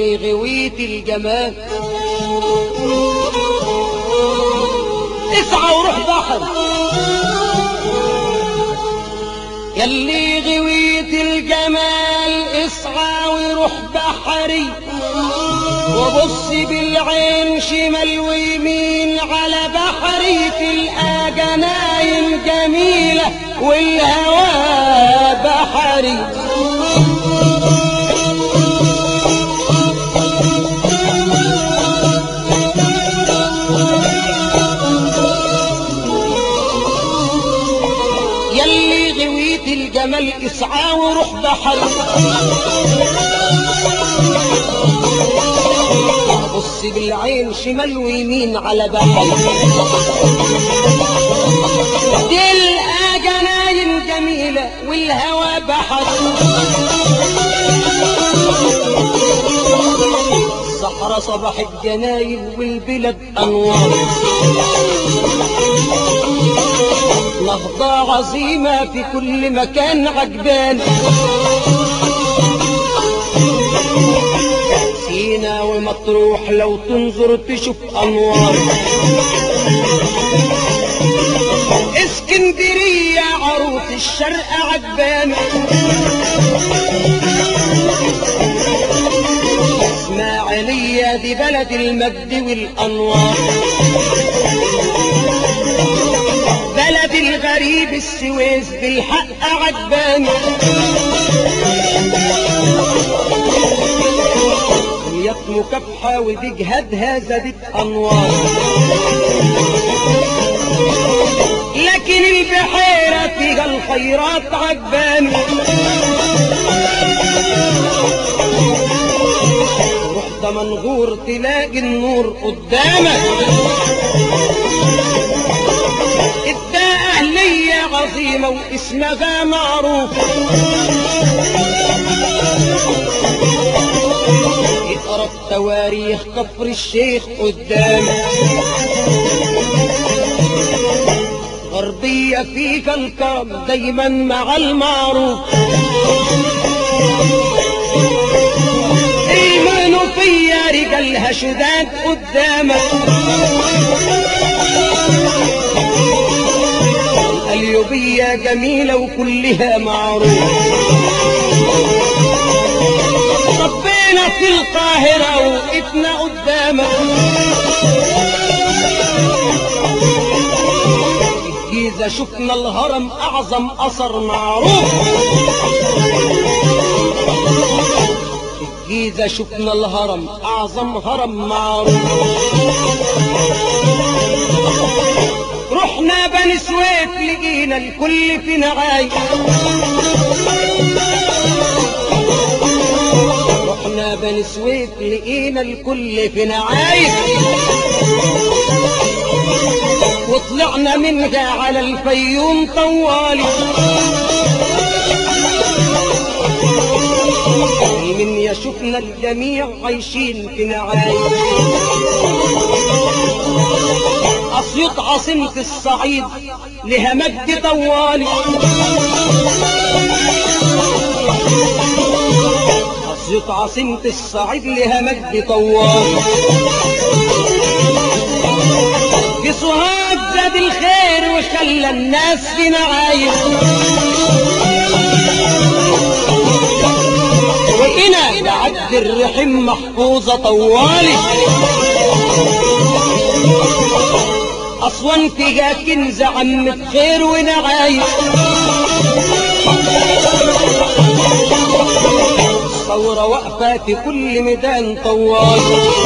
يلي غويت الجمال اسعى وروح بحر يلي غويت الجمال اسعى وروح بحري وبص بالعين شمال ويمين على بحري تلقى جناين جميلة والهوى بحري يلي غويت الجمال اسعى وروح بحري بص بالعين شمال ويمين على بحري تلقى جناين جميلة والهوى بحر الصحراء صباح الجناين والبلد أنوار نهضة عظيمة في كل مكان عجبان سينا ومطروح لو تنظر تشوف أنوار اسكندرية عروس الشرق عجبان اسماعيلية دي بلد المجد والأنوار بلد الغريب السويس بالحق عجبان دمياط مكافحة وبجهادها زادت أنوار لكن البحيرة فيها الخيرات عجبان رحت منغور تلاقي النور قدامك ادى أهلية عظيمة واسمها معروف اقرا تواريخ كفر الشيخ قدامك غربية فيك الكرم دايما مع المعروف المنوفية رجالها شداد قدامك الأليوبية جميلة وكلها معروف ربنا في القاهرة وقفنا قدامك الجيزة شفنا الهرم أعظم أثر معروف الجيزة شفنا الهرم أعظم هرم معروف رحنا بني سويف لقينا الكل في نعاي رحنا بني سويف لقينا الكل في نعاي وطلعنا منها على الفيوم طوالي من يشوفنا الجميع عايشين في نعاي أسيوط عاصمة الصعيد لها مجد طوالي أسيوط عاصمة الصعيد لها مجد طوالي في سوهاج زاد الخير وخلى الناس في نعايم وإنا بعد الرحم محفوظة طوالي أسوان فيها كنز عمة خير ونعايم الثورة واقفة في كل ميدان طوال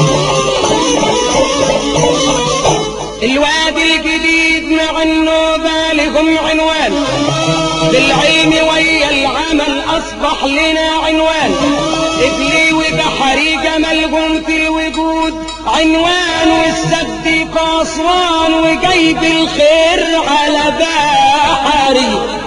الوادي الجديد مع النوبة لهم عنوان بالعلم ويا العمل أصبح لنا عنوان إبلي وبحري جمالهم في الوجود عنوان والسد في أسوان وجايب الخير على بحري